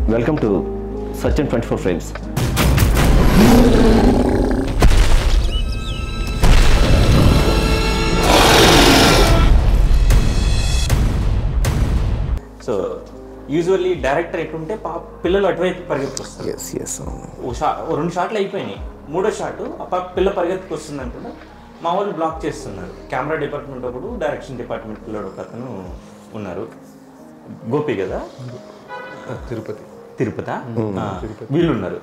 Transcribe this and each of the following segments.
Welcome to Sachin twenty four frames so usually director ఎట్లుంటే పా పిల్లలు అటువైపు పరిగెత్తుకొస్తారు ఎస్ ఎస్ ఓ షా ఓ రెండు షాట్లు అయిపోయినాయి మూడో షాట్ ఆ పక్క పిల్ల పరిగెత్తుకు వస్తుంది అంటున్నా మా వాళ్ళు బ్లాక్ చేస్తున్నారు కెమెరా డిపార్ట్మెంట్ ఒకడు డైరెక్షన్ డిపార్ట్మెంట్ పిల్లడు ఒక అతను ఉన్నారు గోపి కదా తిరుపతి తిరుపతి వీళ్ళు ఉన్నారు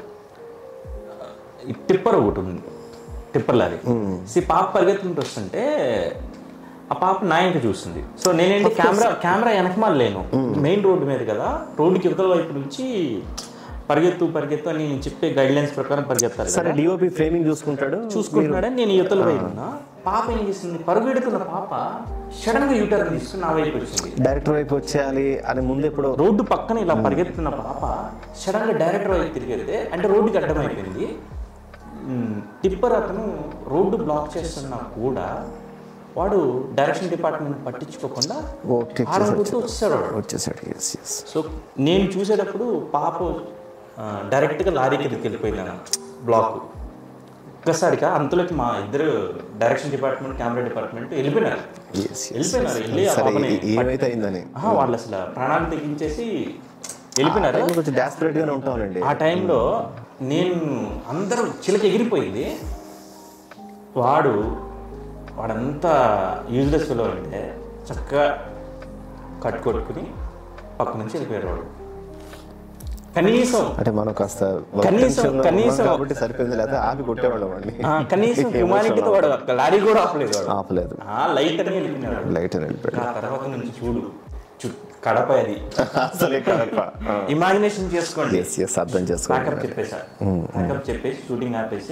ఈ టిప్పర్ ఒకటి ఉంది టిప్పర్ లారీ సి పాప పరిగెత్తుకుంటూ వస్తుంటే ఆ పాప నాయక చూస్తుంది సో నేనేంటి కెమెరా కెమెరా వెనకమాల లేను మెయిన్ రోడ్డు మీద కదా రోడ్డుకి ఇవతల వైపు నుంచి పరిగెత్తు పరిగెత్తు అని నేను చెప్పే గైడ్ లైన్స్ ప్రకారం పరిగెత్తారు సరే కదా. డిఓపి ఫ్రేమింగ్ చూసుకుంటాడు చూసుకుంటున్నాడని నేను యువతల వైపు ఉన్నా పాప ఏం చేసింది పరుగెడుతున్న పాప సడన్ గా యూటర్న్ తీసుకుని నా వైపు వచ్చింది డైరెక్టర్ వైపు వచ్చేయాలి అని ముందు ఎప్పుడు రోడ్డు పక్కన ఇలా పరిగెత్తున్న పాప సడన్ గా డైరెక్టర్ వైపు తిరిగితే అంటే రోడ్డుకి అడ్డమైపోయింది మ్, టిప్పర్ అతను రోడ్డు బ్లాక్ చేస్తున్నా కూడా వాడు డైరెక్షన్ డిపార్ట్మెంట్ పట్టించుకోకుండా ఓకే ఆరంగుతూ వచ్చేసాడు వాడు. వచ్చేసాడు ఎస్ ఎస్ సో నేను చూసేటప్పుడు పాప ఆ, డైరెక్ట్గా లారీ కిందకి వెళ్ళిపోయింది బ్లాక్ ఒక్కసారిగా అంతలోకి మా ఇద్దరు డైరెక్షన్ డిపార్ట్మెంట్ కెమెరా డిపార్ట్మెంట్ వెళ్ళిపోయినారు ఎస్ వెళ్ళిపోయినారు వెళ్ళి ఆ సరే పాపని ఏ- ఏమైతే అయిందని ఆహా, వాళ్ళు అసలు ప్రాణాలు తెగించేసి వెళ్ళిపోయినారు టైంలో కొంచెం డాస్పరేట్ గానే ఉంటామండి ఆ టైంలో నేను అందరూ చిలక ఎగిరిపోయింది వాడు వాడంతా యూజ్లెస్ ఫిలో అంటే చక్కగా కట్టుకొట్టుకుని పక్క నుంచి వెళ్ళిపోయాడు వాడు కనీసం అంటే మనం కాస్త work కనీసం- tension లో ఉన్నాం కనీసం- కాబట్టి సరిపోయింది లేదా ఆపి కొట్టేవాళ్ళం అండి ఆ, కనీసం హ్యుమానిటీతో వాడు ఒక్క లారీ కూడా ఆపలేదు వాడు ఆపలేదు ఆ, లైట్ అని వెళ్ళిపోయినాడు లైట్ అని వెళ్ళిపోయాడు ఆ తర్వాత నుంచి చూడు చు- కడప అది అసలే కడప ఇమాజినేషన్ చేసుకోండి ఎస్ ఎస్ అర్థం ప్యాకప్ చేసుకోవాలి చెప్పేసా ప్యాకప్ చెప్పేసి షూటింగ్ ఆపేసి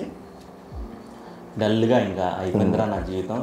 డల్గా ఇంకా అయిపోయిందిరా నా జీవితం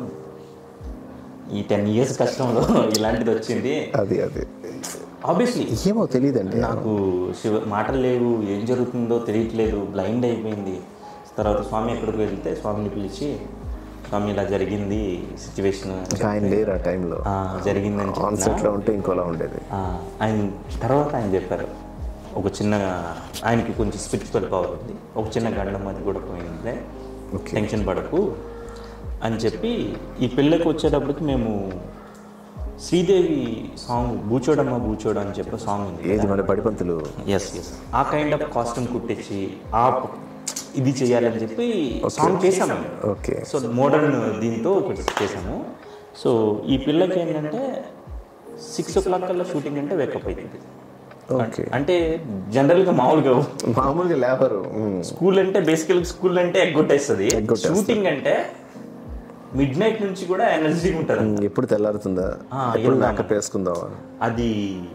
ఈ టెన్ ఇయర్స్ కష్టంలో ఇలాంటిది వచ్చింది అది అది ఆబ్వియస్లీ ఏమో తెలియదండి నాకు శివ మాటలు లేవు ఏం జరుగుతుందో తెలియట్లేదు బ్లైండ్ అయిపోయింది తర్వాత స్వామి ఎక్కడికి వెళ్తే స్వామిని పిలిచి స్వామి ఇలా జరిగింది సిచ్యువేషన్ ఇంకా ఆయన లేరు ఆ టైంలో జరిగిందని ఆన్ చెప్పినా. సెట్ లో ఉంటే ఇంకోలా ఉండేది ఆ, ఆయన తర్వాత ఆయన చెప్పారు ఒక చిన్న ఆయనకి కొంచెం స్పిరిచువల్ పవర్ ఉంది ఒక చిన్న గండం అది కూడా పోయింది టెన్షన్ పడకు అని చెప్పి ఈ పిల్లకి వచ్చేటప్పటికి మేము శ్రీదేవి సాంగ్ బూచోడమ్మ బూచోడు అని చెప్పి సాంగ్ ఉంది ఏది మన బడిపంతులు ఎస్ ఎస్ ఆ కైండ్ ఆఫ్ కాస్ట్యూమ్ కుట్టించి ఆ ఇది చేయాలని చెప్పి సాంగ్ చేసాము ఓకే సో మోడర్న్ దీంతో ఒకటి చేసాము సో ఈ పిల్లకి ఏంటంటే సిక్స్ ఓ క్లాక్ కల్లా షూటింగ్ అంటే వేకప్ అవుతుంది ఓకే అంటే జనరల్గా మామూలుగా మామూలుగా లేబరు స్కూల్ అంటే బేసికల్ స్కూల్ అంటే ఎగ్గొట్టేస్తుంది ఎగ్గొట్టేస్తది. షూటింగ్ అంటే మిడ్ నైట్ నుంచి కూడా ఎనర్జీ ఉంటుంది ఎప్పుడు తెల్లారుతుందా ఆ, ఎప్పుడు వెళ్దాం. మేకప్ వేసుకుందామా అది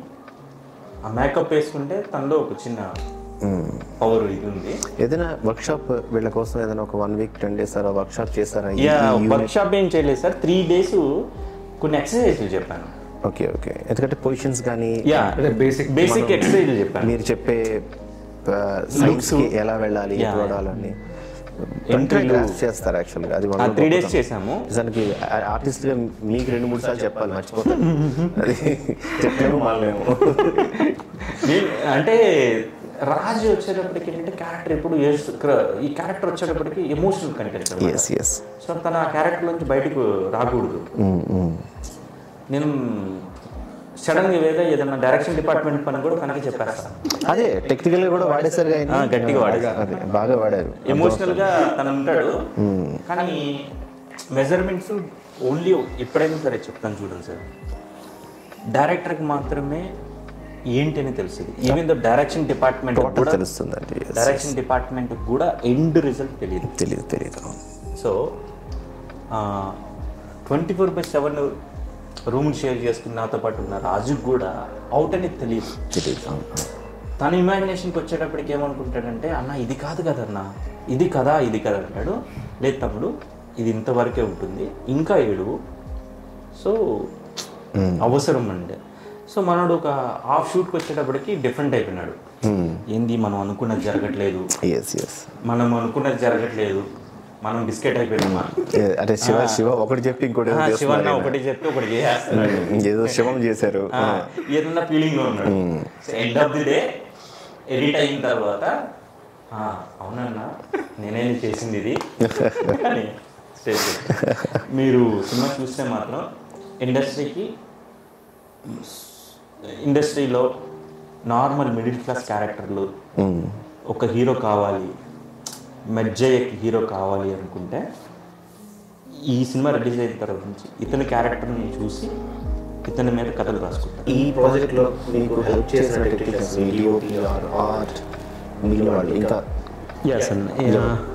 ఆ మేకప్ వేసుకుంటే తనలో ఒక చిన్న పవర్ ఇది ఉంది ఏదైనా వర్క్ షాప్ వీళ్ళ కోసం ఏదైనా ఒక వన్ వీక్ టెన్ డేస్ అలా వర్క్ షాప్ చేస్తారా ఈ- యా ఈ unit- వర్క్ షాప్ ఏం చేయలేదు సార్ త్రీ డేస్ కొన్ని ఎక్సర్సైజ్లు చెప్పాను ఓకే ఓకే ఎందుకంటే పొజిషన్స్ కానీ యా అంటే బేసిక్ బేసిక్ ఎక్సర్సైజ్లు చెప్పాను మీరు చెప్పే సైన్స్ కి ఎలా వెళ్ళాలి Yeah. ఎటు వెళ్ళాలని Entry లో- చేస్తారు యాక్చువల్గా అది ఆ త్రీ డేస్ చేసాము నిజానికి ఆర్టిస్ట్ గా మీకు రెండు మూడు సార్లు చెప్పాలి మర్చిపోతాను అది చెప్పలేము మాలేము నేను- అంటే రాజు వచ్చేటప్పటికి ఏంటంటే క్యారెక్టర్ ఎప్పుడు ఏడుస్తూ- క్ర- ఈ క్యారెక్టర్ వచ్చేటప్పటికి ఎమోషనల్ కనిపించాడు ఎస్ ఎస్ సో తన ఆ క్యారెక్టర్ నుంచి బయటకు రాకూడదు నేను సడన్ గా వేరే ఏదైనా డైరెక్షన్ డిపార్ట్మెంట్ పని కూడా తనకి చెప్పేస్తాను అదే టెక్నికల్ గా కూడా వాడేసారు ఆయన ఆ, గట్టిగా వాడేశారు. అదే బాగా వాడారు ఎమోషనల్ గా తను ఉంటాడు కానీ మెజర్మెంట్స్ ఓన్లీ ఎప్పుడైనా సరే చెప్తాను చూడండి సార్ డైరెక్టర్కి మాత్రమే ఏంటి అని తెలుస్తుంది even the direction department total కూడా తెలుస్తుందండి Yes, yes. డైరెక్షన్ డిపార్ట్మెంట్ కూడా ఎండ్ రిజల్ట్ తెలియదు తెలియదు తెలియదు so twenty four by seven room share చేసుకుని నాతో పాటు ఉన్న రాజుకు కూడా అవుట్ అనేది తెలియదు తెలియదు తన ఇమాజినేషన్కి వచ్చేటప్పటికి ఏమనుకుంటాడంటే అన్న ఇది కాదు కదన్న ఇది కదా ఇది కదా అంటాడు లేదు తమ్ముడు ఇది ఇంతవరకే ఉంటుంది ఇంకా ఏడు సో అవసరం అండి సో మనోడు ఒక హాఫ్ షూట్కి వచ్చేటప్పటికి డిఫరెంట్ అయిపోయినాడు ఏంది మనం అనుకున్నది జరగట్లేదు ఎస్ ఎస్ మనం అనుకున్నది జరగట్లేదు మనం బిస్కెట్ అయిపోయినామా అంటే శివ శివ ఒకటి చెప్పి ఇంకోటి ఏదో ఆ, శివన్న చేస్తున్నారు ఒకటి చెప్పి ఒకటి చేసేస్తున్నాడు ఆయన. ఏదో శివం చేశారు ఆ, ఏదన్నా ఫీలింగ్ లో ఉన్నాడు end of the day edit అయిన తర్వాత "ఆ, అవునన్నా నేనే చేసింది ఇది అని స్టేజ్ మీరు సినిమా చూస్తే మాత్రం ఇండస్ట్రీకి ఇండస్ట్రీలో నార్మల్ మిడిల్ క్లాస్ క్యారెక్టర్లు ఒక హీరో కావాలి మెజ్జయ్యకి హీరో కావాలి అనుకుంటే ఈ సినిమా రిలీజ్ అయిన తర్వాత నుంచి ఇతని క్యారెక్టర్ని చూసి ఇతని మీద కథలు రాసుకుంటారు ఈ ప్రాజెక్ట్ లో మీకు హెల్ప్ చేసిన టెక్నీషియన్స్ డిఓపి ఆర్ ఆర్ట్ మిగిలిన వాళ్ళు ఇంకా ఎస్ అండి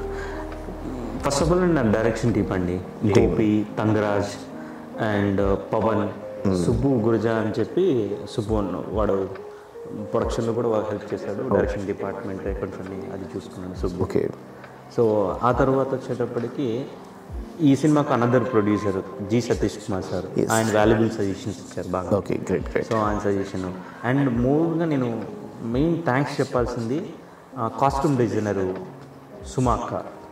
ఫస్ట్ ఆఫ్ ఆల్ నా డైరెక్షన్ టీప్ అండి గోపి తంగరాజ్ అండ్ పవన్ సుబ్బు గురుజా అని చెప్పి సుబ్బు అన్న వాడు ప్రొడక్షన్లో కూడా బాగా హెల్ప్ చేశాడు డైరెక్షన్ డిపార్ట్మెంట్ రికార్డ్స్ అన్ని అది చూసుకున్నాడు సుబ్బు ఓకే సో ఆ తర్వాత వచ్చేటప్పటికి ఈ సినిమాకు another producer G Satish Kumar sir ఆయన వాల్యుబుల్ సజెషన్స్ ఇచ్చారు బాగా ఓకే గ్రేట్ గ్రేట్ సో ఆయన సజెషన్ అండ్ మోర్గా నేను మెయిన్ థ్యాంక్స్ చెప్పాల్సింది కాస్ట్యూమ్ డిజైనరు సుమాక్క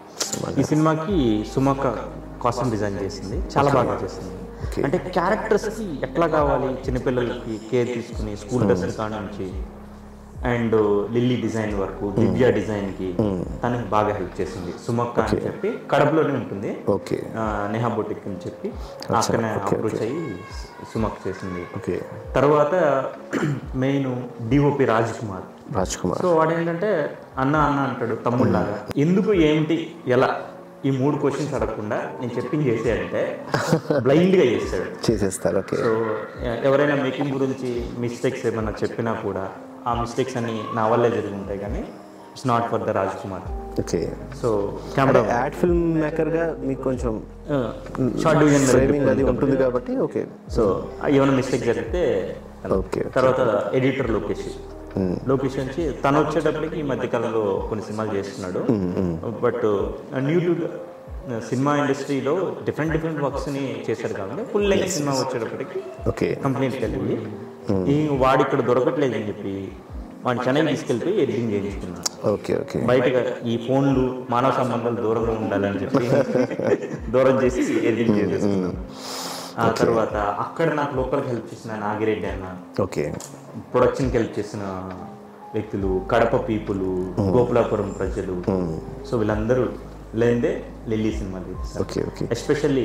ఈ సినిమాకి సుమాక్క కాస్ట్యూమ్ డిజైన్ చేసింది చాలా బాగా చేసింది Okay. అంటే క్యారెక్టర్స్కి ఎట్లా కావాలి చిన్నపిల్లలకి కేర్ తీసుకుని స్కూల్ డ్రెస్సుల కాడ నుంచి అండ్ లిల్లీ డిజైన్ వరకు దివ్య డిజైన్కి తనకి బాగా హెల్ప్ చేసింది సుమక్క అని చెప్పి కడపలోనే ఉంటుంది ఓకే ఆ, నేహా బొటిక్ అని చెప్పి అక్కడనే అప్రోచ్ అయ్యి సుమక్ చేసింది ఓకే తర్వాత main DOP Raj Kumar Raj Kumar so వాడు ఏంటంటే అన్న అన్న అంటాడు తమ్ముళ్ళలాగా ఎందుకు ఏమిటి ఎలా ఈ మూడు క్వశ్చన్స్ అడగకుండా నేను చెప్పింది చేసేయంటే బ్లైండ్గా చేస్తాడు చేసేస్తారు ఓకే సో ఎ- ఎవరైనా మేకింగ్ గురించి మిస్టేక్స్ ఏమైనా చెప్పినా కూడా ఆ మిస్టేక్స్ అన్ని నా వల్లే జరిగి ఉంటాయి కానీ it's not for the Raj Kumar okay so camera ad film maker గా మీకు కొంచెం షార్ట్ డివిజన్ ఫ్రేమింగ్ అది ఉంటుంది కాబట్టి ఓకే సో ఏమైనా మిస్టేక్ జరిగితే ఓకే తర్వాత ఎడిటర్ లోకేష్ లోకేష్ నుంచి తను వచ్చేటప్పటికి ఈ మధ్య కాలంలో కొన్ని సినిమాలు చేస్తున్నాడు బట్ న్యూ టు సినిమా ఇండస్ట్రీలో డిఫరెంట్ డిఫరెంట్ వర్క్స్ ని చేశాడు కాబట్టి ఫుల్ లెంగ్ సినిమా వచ్చేటప్పటికి ఓకే కంపెనీకి వెళ్ళి ఈ వాడు ఇక్కడ దొరకట్లేదు అని చెప్పి వాడిని చెన్నై తీసుకెళ్ళిపోయి ఎడిటింగ్ చేయించుకున్నాడు ఓకే ఓకే బయటగా ఈ ఫోన్లు మానవ సంబంధాలు దూరంగా ఉండాలని చెప్పి దూరం చేసి ఎడిటింగ్ చేసేసుకున్నాం ఆ తర్వాత అక్కడ నాకు లోకల్కి హెల్ప్ చేసిన నాగిరెడ్డి అన్న ఓకే ప్రొడక్షన్కి హెల్ప్ చేసిన వ్యక్తులు కడప పీపుల్ గోకులాపురం ప్రజలు సో వీళ్ళందరూ లేదే లిల్లీ సినిమాలు తీస్తారు ఓకే ఓకే ఎస్పెషల్లీ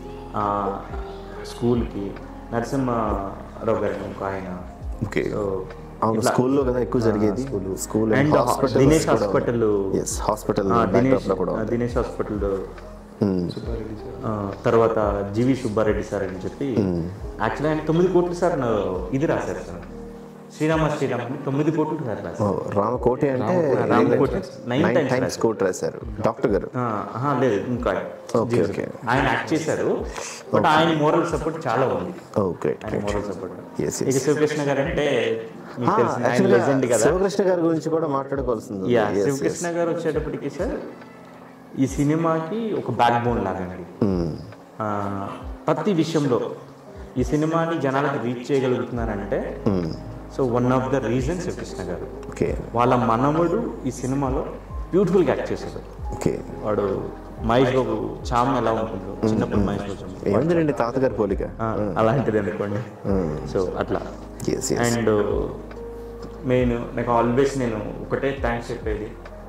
స్కూల్కి నరసింహారావు గారి ఒక ఆయన ఓకే సో అవును స్కూల్లో కదా ఎక్కువ జరిగేది school and Dinesh hospital yes hospital Dinesh లో కూడా ఆ, దినేష్ హాస్పిటల్ ఆ, తర్వాత జీవి సుబ్బారెడ్డి సార్ అని చెప్పి యాక్చువల్లీ ఆయన తొమ్మిది కోట్లు సార్ నా- ఇది రాశారు సార్ శ్రీరామ శ్రీరామ్ అని తొమ్మిది కోట్లు సార్ రాశారు ఓ, రామకోటి అంటే Ramakoti nine nine times times కోట్ రాశారు డాక్టర్ గారు ఆ, ఆహా, లేదు ఇంకా ఓకే ఓకే ఆయన యాక్ట్ చేశారు బట్ ఆయన మోరల్ సపోర్ట్ చాలా ఉంది ఓ గ్రేట్ ఆయన మోరల్ సపోర్ట్ Yes, yes. ఇక శివకృష్ణ గారు అంటే మీకు తెలిసిన ఆయన లెజెండ్ కదా శివకృష్ణ గారి గురించి కూడా మాట్లాడుకోవాల్సింది ఉంది. Yeah Yes, yes. శివకృష్ణ గారు వచ్చేటప్పటికి సార్ ఈ సినిమాకి ఒక బ్యాక్ బోన్ లాగండి మ్మ్. ఆ, ప్రతి విషయంలో ఈ సినిమాని జనాలకు రీచ్ చేయగలుగుతున్నారంటే so one of the reasons Sivakrishna గారు ఓకే వాళ్ళ మనవడు ఈ సినిమాలో బ్యూటిఫుల్గా యాక్ట్ చేశాడు ఓకే వాడు మహేష్ బాబు చామ్ ఎలా ఉంటుందో చిన్నప్పుడు మహేష్ బాబు చామ్. ఏముందండి తాతగారి పోలిక ఆ, అలాంటిది అనుకోండి సో అట్లా ఎస్ ఎస్ అండ్ నేను నాకు ఆల్వేస్ నేను ఒకటే థ్యాంక్స్ చెప్పేది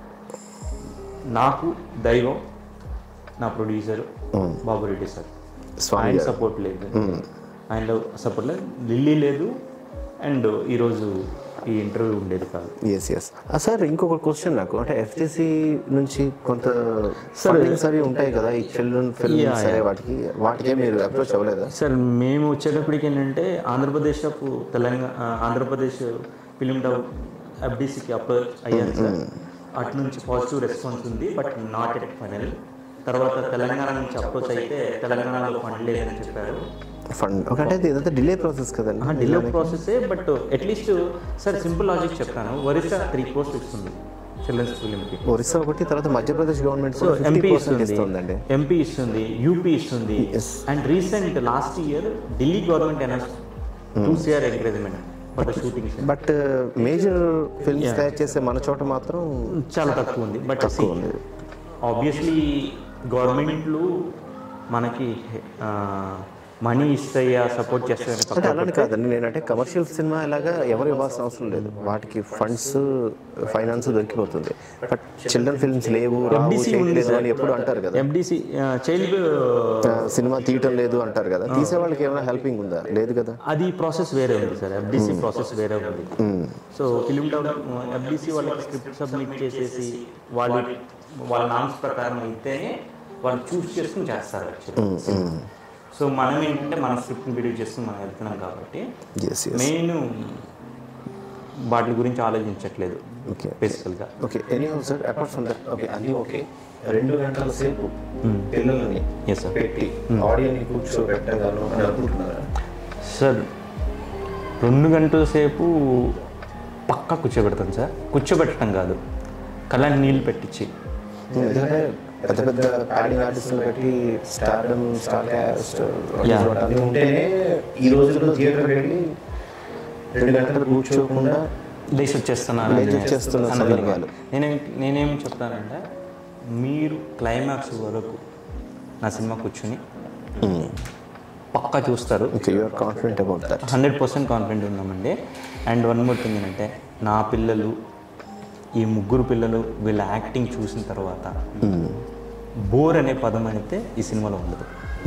నాకు దైవం నా ప్రొడ్యూసర్ బాబురెడ్డి సార్ స్వామి ఆయన గారు. సపోర్ట్ లేదు ఆయన సపోర్ట్ లేదు లిల్లీ లేదు అండ్ ఈరోజు ఈ ఇంటర్వ్యూ ఉండేది కాదు ఎస్ ఎస్ సార్ ఇంకొక క్వశ్చన్ నాకు అంటే ఎఫ్టీసీ నుంచి కొంత ఫండింగ్స్ అవి ఉంటాయి కదా ఈ చిల్డ్రన్ ఫిల్మ్స్ Yeah, అనే వాటికి వాటికే మీరు అప్రోచ్ అవ్వలేదా సార్ మేము వచ్చేటప్పటికి ఏంటంటే ఆంధ్రప్రదేశ్ ఆఫ్ తెలంగాణ ఆ, ఆంధ్రప్రదేశ్ ఫిలిం డెవలప్ ఎఫ్డిసికి అప్రోచ్ అయ్యాను సార్ అటు నుంచి పాజిటివ్ రెస్పాన్స్ ఉంది బట్ నాట్ ఎట్ ఫైనల్ తర్వాత తెలంగాణ నుంచి అప్రోచ్ అయితే తెలంగాణలో ఫండ్ లేదని చెప్పారు ఫండ్ ఒక అంటే ఇదంతా డిలే ప్రాసెస్ కదండి డిలే ప్రాసెసే but at least sir simple logic చెప్తాను ఒరిస్సా త్రీ క్రోర్స్ ఇస్తుంది చిల్డ్రన్స్ ఫిలింకి ఒరిస్సా ఒకటి తర్వాత Madhya Pradesh government so fifty MP percent ఇస్తుంది ఇస్తుందండి ఎంపీ ఇస్తుంది యూపీ ఇస్తుంది and recent last year Delhi government announce two CR encouragement for the shootings but major films తయారు చేసే మన చోట మాత్రం చాలా తక్కువ ఉంది బట్ ఆబ్వియస్లీ గవర్నమెంట్లు మనకి మనీ ఇస్తాయా సపోర్ట్ చేస్తాయని అంటే పక్కన అలానే కాదండి నేనంటే కమర్షియల్ సినిమా ఇలాగా ఎవరు ఇవ్వాల్సిన అవసరం లేదు వాటికి ఫండ్స్ ఫైనాన్స్ దొరికిపోతుంది బట్ చిల్డ్రన్ ఫిల్మ్స్ లేవు రావు FDC ఉంది చేయట్లేదు సార్. అని ఎప్పుడు అంటారు కదా ఎండిసి చైల్డ్ ఆ, సినిమా తీయటం లేదు అంటారు కదా తీసే వాళ్ళకి ఏమైనా హెల్పింగ్ ఉందా లేదు కదా అది ప్రాసెస్ వేరే ఉంది సార్ ఎఫ్డిసి ప్రాసెస్ వేరే ఉంది సో ఫిలిం ఎఫ్డిసి వాళ్ళకి స్క్రిప్ట్ సబ్మిట్ చేసేసి వాళ్ళు వాళ్ళ నామ్స్ ప్రకారం అయితేనే వాళ్ళు చూస్ చేసుకుని చేస్తారు యాక్చువల్లీ సో మనం ఏంటంటే మన స్క్రిప్ట్ని బిల్డ్ చేసుకుని మనం వెళ్తున్నాం కాబట్టి ఎస్ ఎస్ మెయిన్ వాటి గురించి ఆలోచించట్లేదు ఓకే బేసికల్గా okay any sir apart from that okay అన్నీ ఓకే రెండు గంటల సేపు పిల్లల్ని ఎస్ సార్ పెట్టి ఆడియన్ని కూర్చోబెట్టగలను అని అనుకుంటున్నారా సార్ రెండు గంటల సేపు పక్కా కూర్చోబెడతాను సార్ కూర్చోబెట్టడం కాదు కళ్ళని నీళ్ళు పెట్టించి ఎందుకంటే పెద్ద పెద్ద ప్యాడింగ్ ఆర్టిస్టులు పెట్టి స్టార్డమ్ స్టార్ క్యాస్ట్ Yeah. అన్నీ ఉంటేనే ఈ రోజుల్లో థియేటర్ వెళ్ళి రెండు గంటలు కూర్చోకుండా లేచి వచ్చేస్తున్నారు లేచి వచ్చేస్తున్న సందర్భాలు. నేనేం నేనేం చెప్తానంటే మీరు క్లైమాక్స్ వరకు నా సినిమా కూర్చుని పక్కా చూస్తారు okay you are confident about that hundred percent confident ఉన్నామండి అండ్ వన్ మోర్ థింగ్ ఏంటంటే నా పిల్లలు ఈ ముగ్గురు పిల్లలు వీళ్ళ యాక్టింగ్ చూసిన తర్వాత బోర్ అనే పదం అయితే ఈ సినిమాలో ఉండదు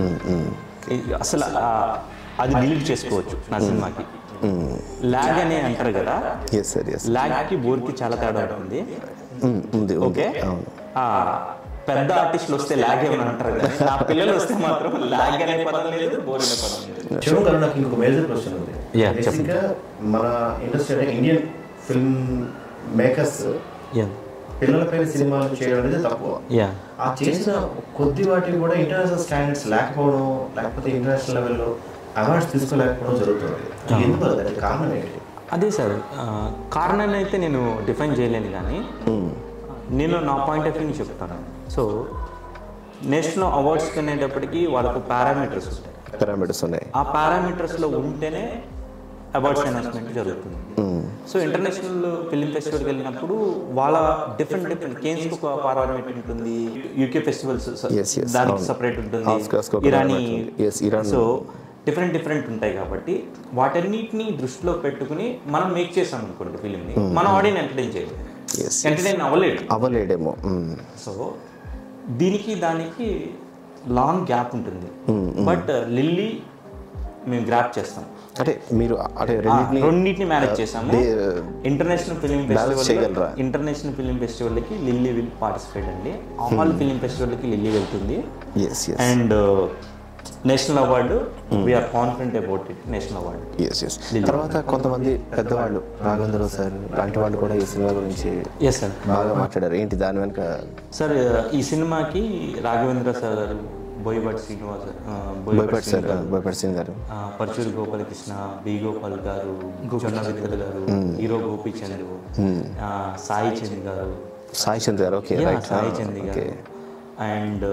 ఈ- అసలు ఆ- అది డిలీట్ చేసుకోవచ్చు నా సినిమాకి లాగ్ అని అంటారు కదా ఎస్ సార్ ఎస్ లాగ్కి బోర్కి చాలా తేడా ఉంటుంది ఉంది ఉంది ఓకే అవును ఆ, పెద్ద ఆర్టిస్టులు వస్తే లాగ్ ఏమని అంటారు కదా నా పిల్లలు వస్తే మాత్రం లాగ్ అనే పదం లేదు బోర్ అనే పదం లేదు శివం గారు నాకు ఇంకొక మేజర్ క్వశ్చన్ ఉంది Yeah, Basic గా మన ఇండస్ట్రీ అంటే ఇండియన్ ఫిల్మ్ మేకర్స్ యా పిల్లలపైన సినిమాలు చేయడం అనేది తక్కువ యా ఆ చేసిన కొద్ది వాటికి కూడా ఇంటర్నేషనల్ స్టాండర్డ్స్ లేకపోవడం లేకపోతే ఇంటర్నేషనల్ లెవెల్లో అవార్డ్స్ తీసుకోలేకపోవడం జరుగుతుంది ఎందుకు అది కారణం ఏంటి అదే సార్ ఆ, కారణాన్ని అయితే నేను డిఫైన్ చేయలేను కానీ నేను నా పాయింట్ ఆఫ్ వ్యూని చెప్తాను సో నేషనల్ అవార్డ్స్ అనేటప్పటికి వాళ్ళకు పారామీటర్స్ ఉంటాయి పారామీటర్స్ ఉన్నాయి ఆ పారామీటర్స్లో ఉంటేనే అవార్డ్స్ అనౌన్స్మెంట్ జరుగుతుంది సో ఇంటర్నేషనల్ ఫిలిం ఫెస్టివల్కి వెళ్ళినప్పుడు వాళ్ళ డిఫరెంట్ డిఫరెంట్ కేన్స్ ఒక పారామీటర్ ఉంటుంది యూకే ఫెస్టివల్స్ Yes, yes, దానికి అవును. సపరేట్ ఉంటుంది Oscars కి ఒక ఇరానీ parameter ఉంది. Yes, Iran so different different ఉంటాయి కాబట్టి వాటన్నిటిని దృష్టిలో పెట్టుకుని మనం మేక్ చేసాం అనుకోండి ఫిలింని మన ఆడియన్ ఎంటర్టైన్ చేయలేదు Yes, ఎంటర్టైన్ అవ్వలేదు అవ్వలేడేమో మ్మ్. సో దీనికి దానికి లాంగ్ గ్యాప్ ఉంటుంది బట్ లిల్లీ మేము గ్రాప్ చేస్తాం అంటే మీరు అంటే ఆ, రెండింటిని రెండింటిని మేనేజ్ చేసాము దే- ఇంటర్నేషనల్ ఫిలిం Balance చేయగలరా? ఫెస్టివల్ ఇంటర్నేషనల్ ఫిలిం ఫెస్టివల్కి లిల్లీ విల్ పార్టిసిపేట్ అండి ఆల్ ఫిలిం ఫెస్టివల్కి లిల్లీ వెళ్తుంది yes yes and national award we are confident about it national award yes yes తర్వాత కొంతమంది పెద్దవాళ్ళు రాఘవేంద్ర సార్ లాంటి వాళ్ళు కూడా ఈ సినిమా గురించి ఎస్ సార్ బాగా మాట్లాడారు ఏంటి దాని వెనుక సార్ ఈ సినిమాకి రాఘవేంద్ర సార్ గారు బోయపాటి శ్రీనివాస్ ఆ, బోయపాటి భయపడి సార్ భయపడి సింగ్ గారు ఆ, పరచూరి గోపాలకృష్ణ బి గోపాల్ గారు జొన్న విత్తల్ గారు హీరో గోపీచంద్ ఆ, సాయి చంద్ గారు Sai Chand garu okay Yeah, right Sai Chand okay garu and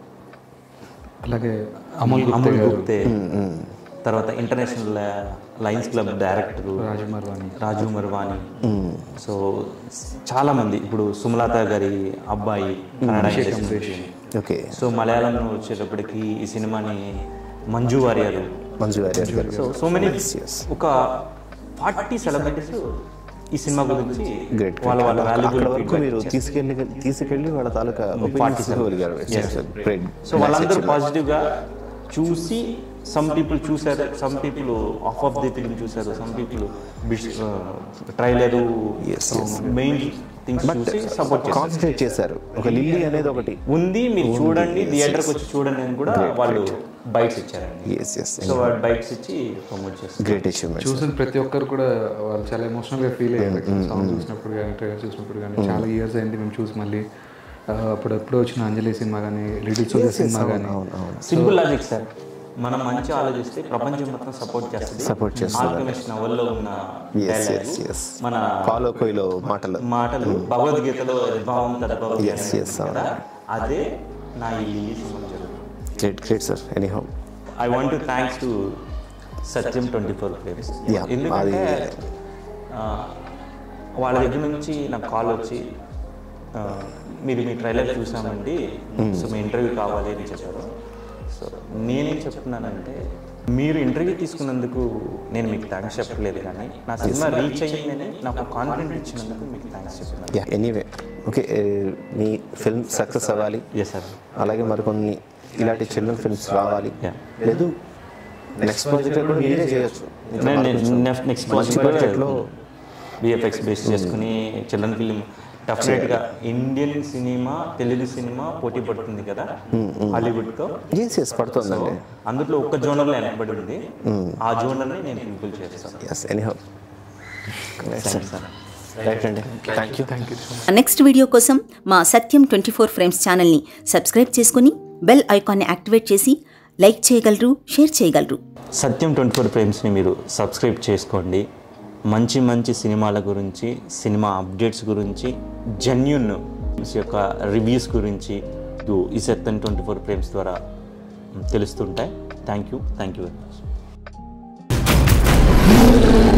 అలాగే అమోల్ గుప్తే అమల్ గారు గుప్తే తర్వాత international Lions club director Raju Marwani Raju Marwani so చాలా మంది ఇప్పుడు సుమలత గారి అబ్బాయి కన్నడ ఇండస్ట్రీ ఓకే సో మలయాళంలో వచ్చేటప్పటికి ఈ సినిమాని Manju Warrier Manju Warrier garu so so many yes. ఒక ఫార్టీ సెలబ్రిటీస్ ఈ సినిమా గురించి గ్రేట్ వాళ్ళ వాళ్ళ అక్కడ వాల్యుబుల్ వరకు మీరు తీసుకెళ్ళి తీసుకెళ్ళి వాళ్ళ తాలూకా ఒపీనియన్స్ తీసుకోగలిగారు గ్రేట్ సో వాళ్ళందరూ పాజిటివ్గా చూసి సమ్ పీపుల్ చూసారు some people of of the film చూసారు some people trailer Yes, yes. Main things చూసి సపోర్ట్ చేస్తారు కాన్సన్ట్రేట్ చేశారు ఒక లిల్లీ అనేది ఒకటి ఉంది మీరు చూడండి థియేటర్కి వచ్చి చూడండి అని కూడా వాళ్ళు బైట్స్ ఇచ్చారండి ఎస్ ఎస్ సో వాళ్ళు బైట్స్ ఇచ్చి ప్రమోట్ చేస్తారు గ్రేట్ అచీవ్మెంట్ చూసిన ప్రతి ఒక్కరు కూడా వాళ్ళు చాలా ఎమోషనల్గా ఫీల్ అయ్యారు సాంగ్ చూసినప్పుడు కానీ ట్రైలర్ చూసినప్పుడు కానీ చాలా ఇయర్స్ అయింది మేము చూసి మళ్ళీ ఆ, అప్పుడు ఎప్పుడో వచ్చిన అంజలి సినిమా కానీ లిటిల్ సోల్జర్ సినిమా కానీ సింపుల్ లాజిక్ సార్ మనం మంచి ఆలోచిస్తే ప్రపంచం మొత్తం సపోర్ట్ చేస్తుంది Support చేస్తుంది. ఆల్కమిస్ట్ నవల్లో ఉన్న ఎస్ dialogue, ఎస్ ఎస్ మన పాలో కోయిలో మాటలు మాటలు భగవద్గీతలో భావం తద్భావం Yes, yes, కదా అదే నా ఈ లిల్లీ సినిమా జరుగుతుంది great great sir anyhow I want to thanks to Satyam twenty four frames Yeah, ఎందుకంటే అది- ఆ, వాళ్ళ దగ్గర నుంచి నాకు కాల్ వచ్చి ఆ, మీరు మీ ట్రైలర్ చూసామండి సో మీ ఇంటర్వ్యూ కావాలి అని చెప్పారు సో నేనేం చెప్తున్నానంటే మీరు ఇంటర్వ్యూ తీసుకున్నందుకు నేను మీకు థ్యాంక్స్ చెప్పలేదు కానీ నా సినిమా రీచ్ అయ్యిందని నాకు కాన్ఫిడెంట్ ఇచ్చినందుకు మీకు థ్యాంక్స్ చెప్తున్నాను యా ఎనీవే ఓకే మీ ఫిల్మ్ సక్సెస్ అవ్వాలి ఎస్ సార్ అలాగే మరికొన్ని ఇలాంటి చిల్డ్రన్ ఫిల్మ్స్ రావాలి Yeah. లేదు నెక్స్ట్ ప్రాజెక్ట్ కూడా మీరే చేయొచ్చు నెక్స్ట్ మంచి బడ్జెట్లో విఎఫ్ఎక్స్ బేస్ చేసుకుని చిల్డ్రన్ ఫిలిం డెఫినెట్గా ఇండియన్ సినిమా తెలుగు సినిమా పోటీ పడుతుంది కదా హాలీవుడ్తో ఎస్ ఎస్ పడుతుందండి అందులో ఒక్క జోనర్లో వెనకబడి ఉంది ఆ జోనర్ని నేను ఫుల్ఫిల్ చేస్తాను ఎస్ ఎనీహౌ రైట్ అండి thank you thank you next video కోసం మా సత్యం ట్వంటీ ఫోర్ ఫ్రేమ్స్ ఛానల్ని సబ్స్క్రైబ్ చేసుకుని బెల్ ఐకాన్ని యాక్టివేట్ చేసి లైక్ చేయగలరు షేర్ చేయగలరు సత్యం ట్వంటీ ఫోర్ ఫ్రేమ్స్ని మీరు సబ్స్క్రైబ్ చేసుకోండి మంచి మంచి సినిమాల గురించి సినిమా అప్డేట్స్ గురించి జెన్యున్ యొక్క రివ్యూస్ గురించి ఈ సత్యం ట్వంటీ ఫోర్ ఫ్రేమ్స్ ద్వారా తెలుస్తుంటాయి thank you thank you very much